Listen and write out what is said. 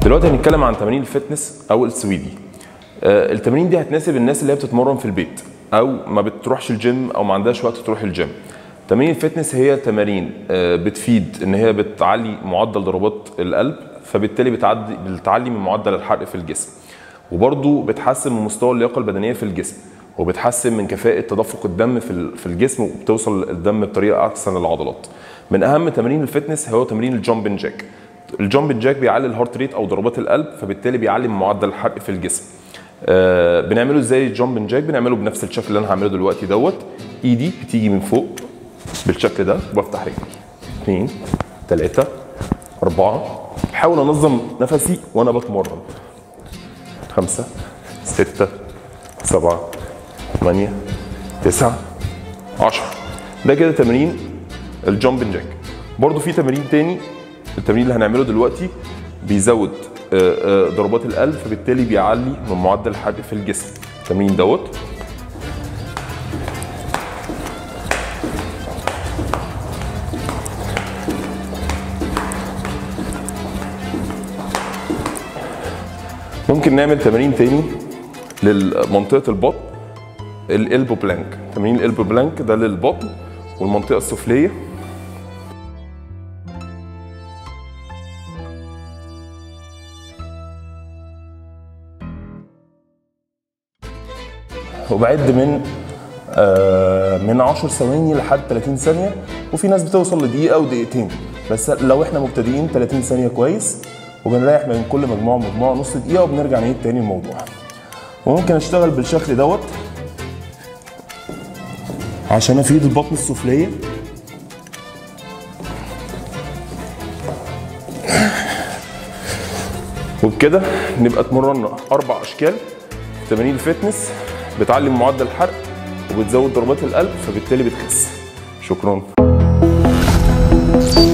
دلوقتي هنتكلم عن تمارين الفتنس او السويدي آه، التمارين دي هتناسب الناس اللي هي بتتمرن في البيت او ما بتروحش الجيم او ما عندهاش وقت تروح الجيم تمارين الفتنس هي تمارين آه، بتفيد ان هي بتعلي معدل ضربات القلب فبالتالي بتعدي بتعلي من معدل الحرق في الجسم وبرضو بتحسن من مستوى اللياقه البدنيه في الجسم وبتحسن من كفاءه تدفق الدم في ال- في الجسم وبتوصل الدم بطريقه احسن للعضلات من اهم تمارين الفتنس هو تمرين الجامب جاك الجامب جاك بيعلي الهارت ريت او ضربات القلب فبالتالي بيعلي من معدل الحرق في الجسم آه بنعمله ازاي الجامب جاك بنعمله بنفس الشكل اللي انا هعمله دلوقتي دوت ايدي بتيجي من فوق بالشكل ده وبفتح رجلي اثنين ثلاثة أربعة بحاول أنظم نفسي وأنا بتمرن خمسة ستة سبعة ثمانية تسعة عشرة ده كده تمرين الجامب جاك برضو في تمرين تاني التمرين اللي هنعمله دلوقتي بيزود آه، آه، ضربات القلب فبالتالي بيعلي من معدل الحرق في الجسم التمرين دوت ممكن نعمل تمارين تاني لمنطقه البطن الالبو بلانك تمرين الالبو بلانك ده للبطن والمنطقه السفليه وبعد من آه من 10 ثواني لحد 30 ثانيه وفي ناس بتوصل لدقيقه ودقيقتين بس لو احنا مبتدئين 30 ثانيه كويس وبنريح ما بين كل مجموعه ومجموعه نص دقيقه وبنرجع نعيد تاني الموضوع وممكن اشتغل بالشكل دوت عشان افيد البطن السفليه وبكده نبقى اتمرنا اربع اشكال تمارين الفتنس بتعلي من معدل الحرق وبتزود ضربات القلب فبالتالي بتخس شكرا